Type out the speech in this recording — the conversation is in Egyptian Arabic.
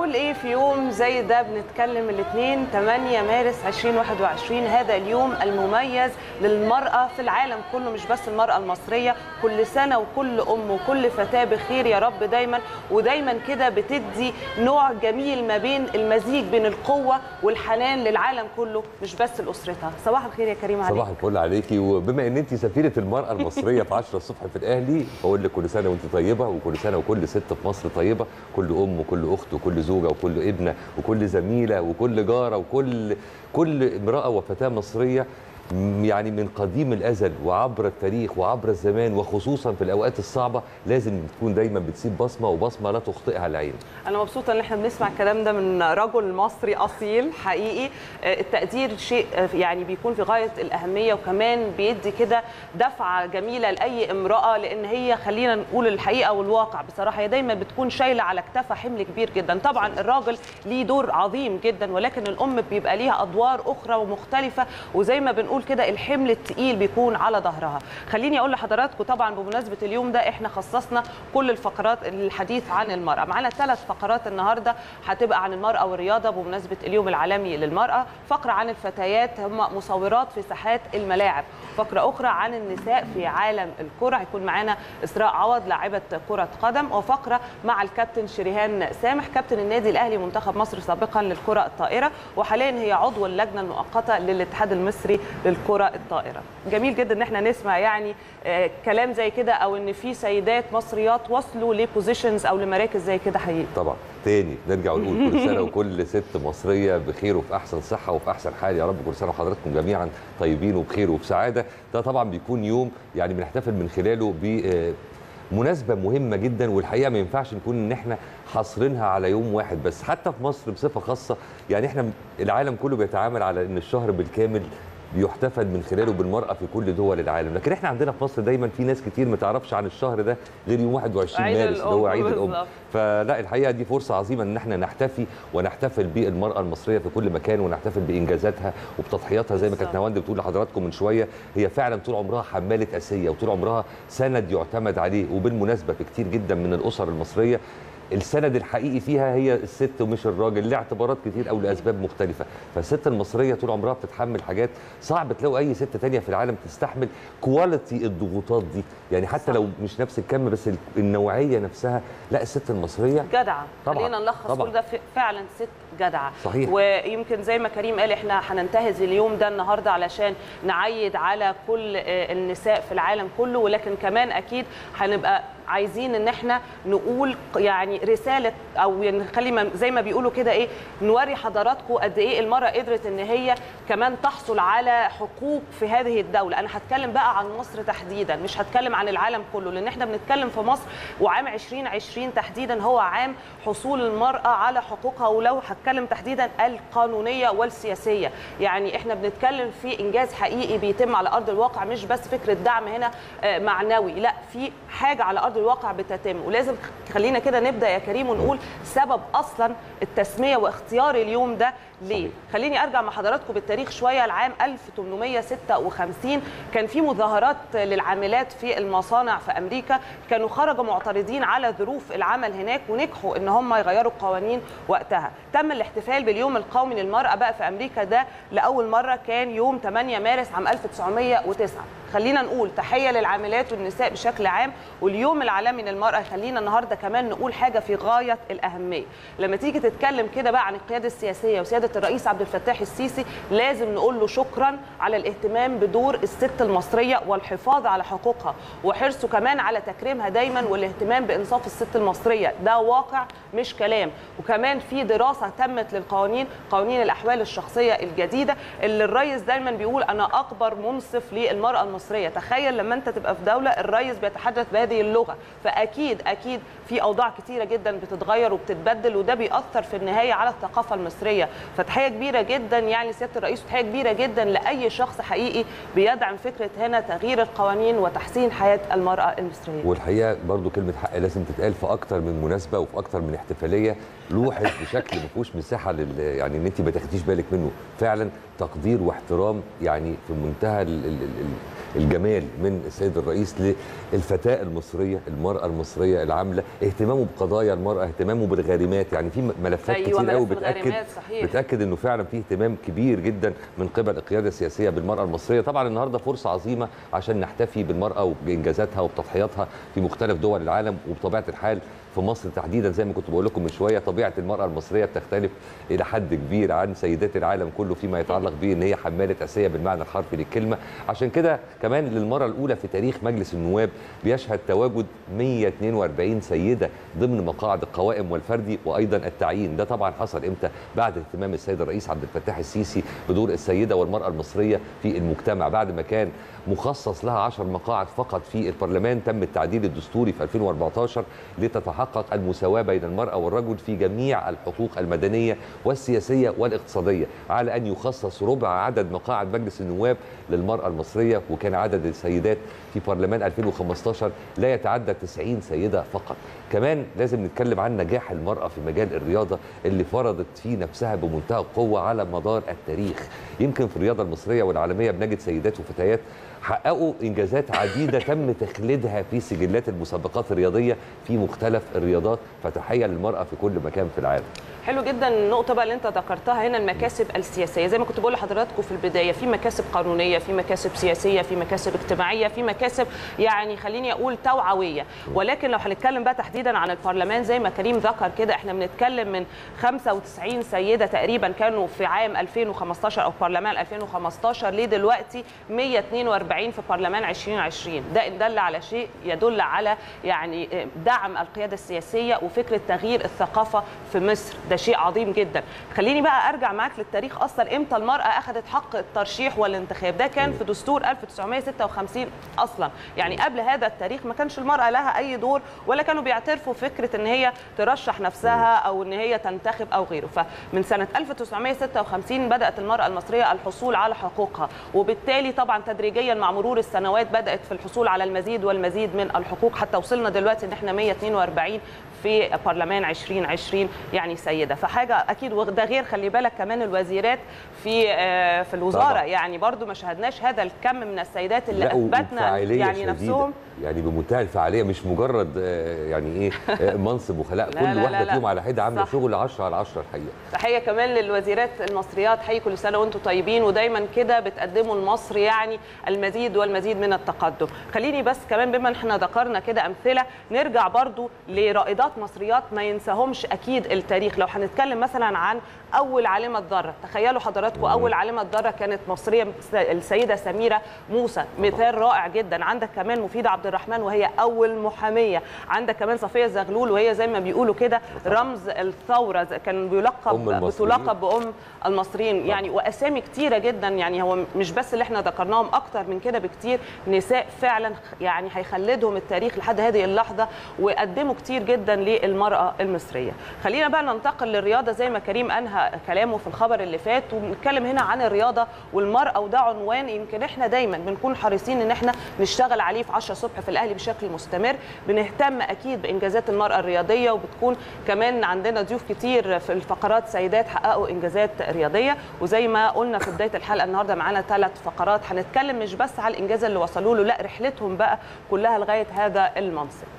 هنعمل ايه في يوم زي ده بنتكلم الاثنين 8 مارس 2021 هذا اليوم المميز للمرأة في العالم كله مش بس المرأة المصرية كل سنة وكل أم وكل فتاة بخير يا رب دايما ودايما كده بتدي نوع جميل ما بين المزيج بين القوة والحنان للعالم كله مش بس لأسرتها صباح الخير يا كريم عليك صباح الفل عليكي وبما ان انت سفيره المراه المصريه في 10 الصبح في الاهلي بقول لك كل سنه وانت طيبه وكل سنه وكل ست في مصر طيبه كل ام وكل اخت وكل زوجه وكل ابنه وكل زميله وكل جاره وكل كل امراه وفتاه مصريه م- يعني من قديم الازل وعبر التاريخ وعبر الزمان وخصوصا في الاوقات الصعبه لازم تكون دايما بتسيب بصمه وبصمه لا تخطئها العين انا مبسوطه ان احنا بنسمع الكلام ده من رجل مصري اصيل حقيقي آه، التقدير شيء آه، يعني بيكون في غايه الاهميه وكمان بيدي كده دفعه جميله لاي امراه لان هي خلينا نقول الحقيقه والواقع بصراحه هي دايما بتكون شايله على كتافها حمل كبير جدا طبعا الراجل ليه دور عظيم جدا ولكن الام بيبقى ليها ادوار اخرى ومختلفه وزي ما بنقول كده الحمل التقيل بيكون على ظهرها خليني اقول لحضراتكم طبعا بمناسبه اليوم ده احنا خصصنا كل الفقرات الحديث عن المراه معانا ثلاث فقرات النهارده هتبقى عن المراه والرياضه بمناسبه اليوم العالمي للمراه فقره عن الفتيات هم مصورات في ساحات الملاعب فقره اخرى عن النساء في عالم الكره هيكون معانا اسراء عوض لاعبه كره قدم وفقره مع الكابتن شريهان سامح كابتن النادي الاهلي منتخب مصر سابقا للكره الطائره وحاليا هي عضو اللجنه المؤقته للاتحاد المصري للكره الطائره جميل جدا ان احنا نسمع يعني آه، كلام زي كده او ان في سيدات مصريات وصلوا لبوزيشنز او لمراكز زي كده حقيقي طبعا تاني نرجع ونقول كل سنه وكل ست مصريه بخير وفي احسن صحه وفي احسن حال يا رب كل سنه وحضراتكم جميعا طيبين وبخير وبسعاده ده طبعا بيكون يوم يعني بنحتفل من خلاله ب آه، مناسبة مهمة جدا والحقيقة ما ينفعش نكون ان احنا حاصرينها على يوم واحد بس حتى في مصر بصفة خاصة يعني احنا العالم كله بيتعامل على ان الشهر بالكامل بيحتفل من خلاله بالمرأة في كل دول العالم لكن احنا عندنا في مصر دايما في ناس كتير ما تعرفش عن الشهر ده غير يوم 21 عيد مارس اللي هو الأم عيد الأم بالظبط. فلا الحقيقه دي فرصه عظيمه ان احنا نحتفي ونحتفل بالمراه المصريه في كل مكان ونحتفل بانجازاتها وبتضحياتها زي ما كانت بالظبط. نواند بتقول لحضراتكم من شويه هي فعلا طول عمرها حماله اسيه وطول عمرها سند يعتمد عليه وبالمناسبه في كتير جدا من الاسر المصريه السند الحقيقي فيها هي الست ومش الراجل لاعتبارات كتير او لاسباب مختلفه فالست المصريه طول عمرها بتتحمل حاجات صعب تلاقوا اي ست تانية في العالم تستحمل كواليتي الضغوطات دي يعني حتى صح. لو مش نفس الكم بس النوعيه نفسها لا الست المصريه جدعه طبعاً، خلينا نلخص طبعاً. كل ده ف- فعلا ست جدعه صحيح. ويمكن زي ما كريم قال احنا هننتهز اليوم ده النهارده علشان نعيد على كل آه، النساء في العالم كله ولكن كمان اكيد هنبقى عايزين ان احنا نقول يعني رساله او يعني نخلي ما- زي ما بيقولوا كده ايه نوري حضراتكم قد ايه المراه قدرت ان هي كمان تحصل على حقوق في هذه الدوله انا هتكلم بقى عن مصر تحديدا مش هتكلم عن العالم كله لان احنا بنتكلم في مصر وعام 2020 تحديدا هو عام حصول المراه على حقوقها ولو هتكلم تحديدا القانونيه والسياسيه يعني احنا بنتكلم في انجاز حقيقي بيتم على ارض الواقع مش بس فكره دعم هنا آه، معنوي لا في حاجه على ارض الواقع بتتم ولازم خلينا كده نبدا يا كريم ونقول سبب اصلا التسميه واختيار اليوم ده ليه صحيح. خليني ارجع مع حضراتكم بالتاريخ شويه العام 1856 كان في مظاهرات للعاملات في المصانع في امريكا كانوا خرجوا معترضين على ظروف العمل هناك ونجحوا ان هم يغيروا القوانين وقتها تم الاحتفال باليوم القومي للمراه بقى في امريكا ده لاول مره كان يوم 8 مارس عام 1909 خلينا نقول تحيه للعاملات والنساء بشكل عام واليوم العالمي للمراه خلينا النهارده كمان نقول حاجه في غايه الاهميه لما تيجي تتكلم كده بقى عن القياده السياسيه وسياده الرئيس عبد الفتاح السيسي لازم نقول له شكرا على الاهتمام بدور الست المصريه والحفاظ على حقوقها وحرصه كمان على تكريمها دايما والاهتمام بانصاف الست المصريه ده واقع مش كلام وكمان في دراسه تمت للقوانين قوانين الاحوال الشخصيه الجديده اللي الرئيس دايما بيقول انا اكبر منصف للمراه المصريه تخيل لما انت تبقى في دوله الرئيس بيتحدث بهذه اللغه فاكيد اكيد في اوضاع كتيره جدا بتتغير وبتتبدل وده بيأثر في النهايه على الثقافه المصريه فتحيه كبيره جدا يعني سياده الرئيس وتحيه كبيره جدا لاي شخص حقيقي بيدعم فكره هنا تغيير القوانين وتحسين حياه المراه المصريه والحقيقه برضو كلمه حق لازم تتقال في اكتر من مناسبه وفي اكتر من احتفاليه لوحت بشكل ما فيهوش مساحه لل يعني ان انت ما تاخديش بالك منه فعلا تقدير واحترام يعني في منتهى ال ال ال الجمال من السيد الرئيس للفتاه المصريه المراه المصريه العامله اهتمامه بقضايا المراه اهتمامه بالغارمات يعني في ملفات أيوة، كتير قوي ملف بتاكد الغارمات، صحيح. بتاكد انه فعلا في اهتمام كبير جدا من قبل القياده السياسيه بالمراه المصريه طبعا النهارده فرصه عظيمه عشان نحتفي بالمراه وبانجازاتها وبتضحياتها في مختلف دول العالم وبطبيعه الحال في مصر تحديدا زي ما كنت بقول لكم من شويه طبيعه المراه المصريه بتختلف الى حد كبير عن سيدات العالم كله فيما يتعلق بان هي حماله اسيه بالمعنى الحرفي للكلمه عشان كده كمان للمره الاولى في تاريخ مجلس النواب بيشهد تواجد 142 سيده ضمن مقاعد القوائم والفردي وايضا التعيين ده طبعا حصل امتى بعد اهتمام السيد الرئيس عبد الفتاح السيسي بدور السيده والمراه المصريه في المجتمع بعد ما كان مخصص لها 10 مقاعد فقط في البرلمان تم التعديل الدستوري في 2014 لتتحقق المساواة بين المرأة والرجل في جميع الحقوق المدنية والسياسية والاقتصادية على أن يخصص ربع عدد مقاعد مجلس النواب للمرأة المصرية وكان عدد السيدات في برلمان 2015 لا يتعدى 90 سيدة فقط كمان لازم نتكلم عن نجاح المرأة في مجال الرياضة اللي فرضت فيه نفسها بمنتهى القوة على مدار التاريخ يمكن في الرياضة المصرية والعالمية بنجد سيدات وفتيات حققوا انجازات عديده تم تخليدها في سجلات المسابقات الرياضيه في مختلف الرياضات فتحيه للمراه في كل مكان في العالم حلو جدا النقطه بقى اللي انت ذكرتها هنا المكاسب السياسيه زي ما كنت بقول لحضراتكم في البدايه في مكاسب قانونيه في مكاسب سياسيه في مكاسب اجتماعيه في مكاسب يعني خليني اقول توعويه ولكن لو هنتكلم بقى تحديدا عن البرلمان زي ما كريم ذكر كده احنا بنتكلم من 95 سيده تقريبا كانوا في عام 2015 او برلمان 2015 لدلوقتي 142 في برلمان 2020 ده ان دل على شيء يدل على يعني دعم القياده السياسيه وفكره تغيير الثقافه في مصر ده شيء عظيم جدا خليني بقى ارجع معاك للتاريخ اصلا امتى المراه اخذت حق الترشيح والانتخاب ده كان في دستور 1956 اصلا يعني قبل هذا التاريخ ما كانش المراه لها اي دور ولا كانوا بيعترفوا فكره ان هي ترشح نفسها او ان هي تنتخب او غيره فمن سنه 1956 بدات المراه المصريه الحصول على حقوقها وبالتالي طبعا تدريجيا مع مرور السنوات بدات في الحصول على المزيد والمزيد من الحقوق حتى وصلنا دلوقتي ان احنا 142 في برلمان 2020 يعني سيده فحاجه اكيد وده غير خلي بالك كمان الوزيرات في في الوزاره طبعا. يعني برضو ما شاهدناش هذا الكم من السيدات اللي لا، اثبتنا وفعالية يعني شديدة. نفسهم يعني بمنتهى الفعاليه مش مجرد آه، يعني ايه آه، منصب وخلاء لا، كل لا، لا، واحده لا. فيهم على حده عامله صح. شغل 10 على 10 الحقيقه تحيه كمان للوزيرات المصريات حي كل سنه وانتم طيبين ودايما كده بتقدموا لمصر يعني المزيد والمزيد من التقدم خليني بس كمان بما ان احنا ذكرنا كده امثله نرجع برضو لرائدات مصريات ما ينساهمش اكيد التاريخ لو هنتكلم مثلا عن اول عالمه ذره تخيلوا حضراتكم اول عالمه ذره كانت مصريه السيده سميره موسى مثال رائع جدا عندك كمان مفيده عبد الرحمن وهي اول محاميه عندك كمان صفيه زغلول وهي زي ما بيقولوا كده رمز الثوره كان بيلقب أم المصريين. بتلقب بام المصريين يعني واسامي كتيره جدا يعني هو مش بس اللي احنا ذكرناهم اكتر من كده بكتير نساء فعلا يعني هيخلدهم التاريخ لحد هذه اللحظه وقدموا كتير جدا للمراه المصريه خلينا بقى ننتقل للرياضه زي ما كريم انهى كلامه في الخبر اللي فات وبنتكلم هنا عن الرياضه والمراه وده عنوان يمكن احنا دايما بنكون حريصين ان احنا نشتغل عليه في 10 الصبح في الاهلي بشكل مستمر بنهتم اكيد بانجازات المراه الرياضيه وبتكون كمان عندنا ضيوف كتير في الفقرات سيدات حققوا انجازات رياضيه وزي ما قلنا في بدايه الحلقه النهارده معانا ثلاث فقرات هنتكلم مش بس على الانجاز اللي وصلوا له لا رحلتهم بقى كلها لغايه هذا المنصب